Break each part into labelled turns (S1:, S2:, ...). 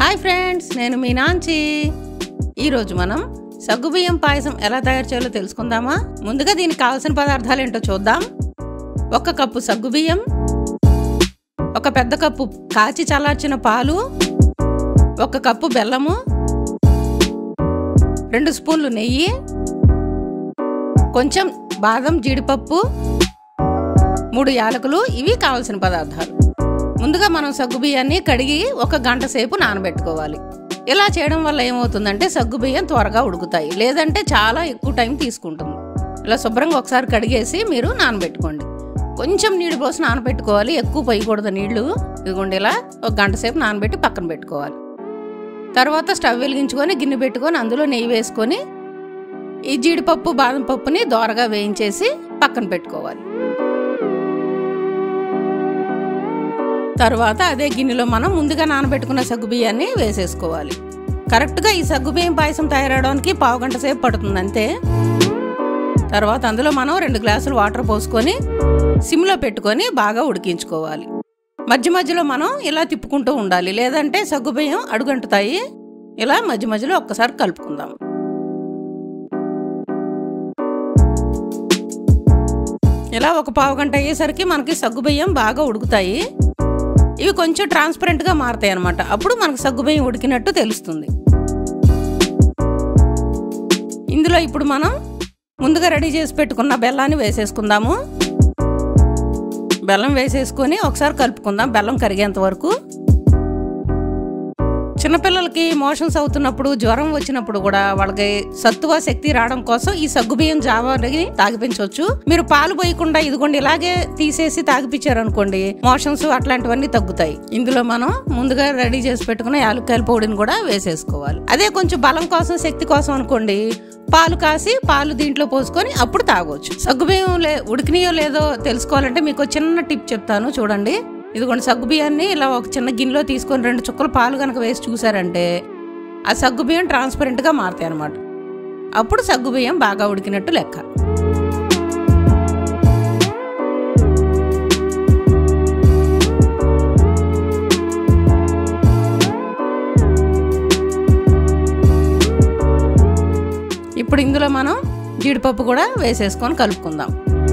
S1: hi friends నేను మీ నాంచి ఈరోజు మనం సగ్గుబియ్యం పాయసం ఎలా తయారు చేయాలో తెలుసుకుందామా ముందుగా దీనికి కావాల్సిన పదార్థాలు ఏంటో చూద్దాం ఒక కప్పు సగ్గుబియ్యం ఒక పెద్ద కప్పు కాచి చల్లార్చిన పాలు ఒక కప్పు బెల్లము రెండు స్పూన్లు నెయ్యి కొంచెం బాదం జీడిపప్పు మూడు యాలకులు ఇవి కావాల్సిన పదార్థాలు ముందుగా మనం సగ్గుబియ్యాన్ని కడిగి ఒక గంట సేపు నానబెట్టుకోవాలి ఇలా చేయడం వల్ల ఏమవుతుందంటే సగ్గుబియ్యం త్వరగా ఉడుకుతాయి లేదంటే చాలా ఎక్కువ టైం తీసుకుంటుంది ఇలా శుభ్రంగా ఒకసారి కడిగేసి మీరు నానబెట్టుకోండి కొంచెం నీళ్ళు పోసి నానబెట్టుకోవాలి ఎక్కువ పోయకూడదు నీళ్లు ఇదిగోండి ఇలా ఒక గంట సేపు నానబెట్టి పక్కన పెట్టుకోవాలి తర్వాత స్టవ్ వెలిగించుకొని గిన్నె పెట్టుకొని అందులో నెయ్యి వేసుకొని ఈ జీడిపప్పు బాదం పప్పుని దోరగా వేయించేసి పక్కన పెట్టుకోవాలి తర్వాత అదే గిన్నెలో మనం ముందుగా నానబెట్టుకున్న సగ్గుబియ్యాన్ని వేసేసుకోవాలి కరెక్ట్గా ఈ సగ్గుబియ్యం పాయసం తయారవడానికి పావు గంట సేపు పడుతుంది అంతే తర్వాత అందులో మనం రెండు గ్లాసులు వాటర్ పోసుకొని సిమ్లో పెట్టుకొని బాగా ఉడికించుకోవాలి మధ్య మధ్యలో మనం ఇలా తిప్పుకుంటూ ఉండాలి లేదంటే సగ్గుబియ్యం అడుగంటుతాయి ఇలా మధ్య మధ్యలో ఒక్కసారి కలుపుకుందాం ఇలా ఒక పావు గంట అయ్యేసరికి మనకి సగ్గుబియ్యం బాగా ఉడుకుతాయి ఇవి కొంచెం ట్రాన్స్పరెంట్గా మారుతాయి అనమాట అప్పుడు మనకు సగ్గుబియ్యం ఉడికినట్టు తెలుస్తుంది ఇందులో ఇప్పుడు మనం ముందుగా రెడీ చేసి పెట్టుకున్న బెల్లాన్ని వేసేసుకుందాము బెల్లం వేసేసుకొని ఒకసారి కలుపుకుందాం బెల్లం కరిగేంత వరకు చిన్నపిల్లలకి మోషన్స్ అవుతున్నప్పుడు జ్వరం వచ్చినప్పుడు కూడా వాళ్ళకి సత్తువ శక్తి రావడం కోసం ఈ సగ్గుబియ్యం జావాని తాగిపించవచ్చు మీరు పాలు పోయకుండా ఇదిగోండి ఇలాగే తీసేసి తాగిపించారు అనుకోండి మోషన్స్ అట్లాంటివన్నీ తగ్గుతాయి ఇందులో మనం ముందుగా రెడీ చేసి పెట్టుకున్న యాలక్కాయల పొడిని కూడా వేసేసుకోవాలి అదే కొంచెం బలం కోసం శక్తి కోసం అనుకోండి పాలు కాసి పాలు దీంట్లో పోసుకొని అప్పుడు తాగొచ్చు సగ్గుబియ్యం లే ఉడికినాయో లేదో తెలుసుకోవాలంటే మీకు ఒక చిన్న టిప్ చెప్తాను చూడండి ఇదిగోండి సగ్గుబియ్యాన్ని ఇలా ఒక చిన్న గిన్నెలో తీసుకొని రెండు చుక్కలు పాలు కనుక వేసి చూసారంటే ఆ సగ్గుబియ్యం ట్రాన్స్పరెంట్గా మారుతాయి అనమాట అప్పుడు సగ్గుబియ్యం బాగా ఉడికినట్టు లెక్క ఇప్పుడు ఇందులో మనం జీడిపప్పు కూడా వేసేసుకొని కలుపుకుందాం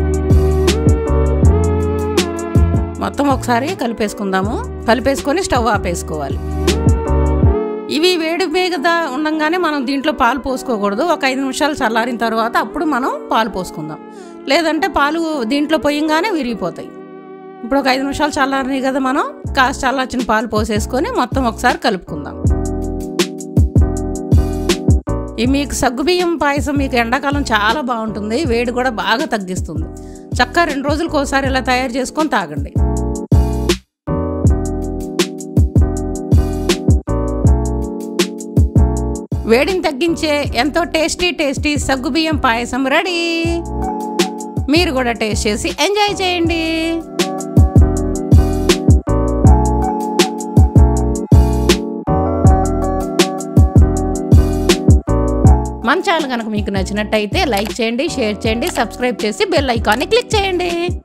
S1: మొత్తం ఒకసారి కలిపేసుకుందాము కలిపేసుకొని స్టవ్ ఆపేసుకోవాలి ఇవి వేడి మీద ఉండంగానే మనం దీంట్లో పాలు పోసుకోకూడదు ఒక ఐదు నిమిషాలు చల్లారిన తర్వాత అప్పుడు మనం పాలు పోసుకుందాం లేదంటే పాలు దీంట్లో పోయంగానే విరిగిపోతాయి ఇప్పుడు ఒక ఐదు నిమిషాలు చల్లారినాయి కదా మనం కాస్త చల్లార్చిన పాలు పోసేసుకొని మొత్తం ఒకసారి కలుపుకుందాం ఈ మీకు సగ్గుబియ్యం పాయసం మీకు ఎండాకాలం చాలా బాగుంటుంది వేడి కూడా బాగా తగ్గిస్తుంది చక్కగా రెండు రోజులకు ఒకసారి ఇలా తయారు చేసుకొని తాగండి వేడిని తగ్గించే ఎంతో టేస్టీ టేస్టీ సగ్గుబియ్యం పాయసం రెడీ మీరు కూడా టేస్ట్ చేసి ఎంజాయ్ చేయండి మన ఛానల్ కనుక మీకు నచ్చినట్టయితే లైక్ చేయండి షేర్ చేయండి సబ్స్క్రైబ్ చేసి బెల్ ఐకాన్ని క్లిక్ చేయండి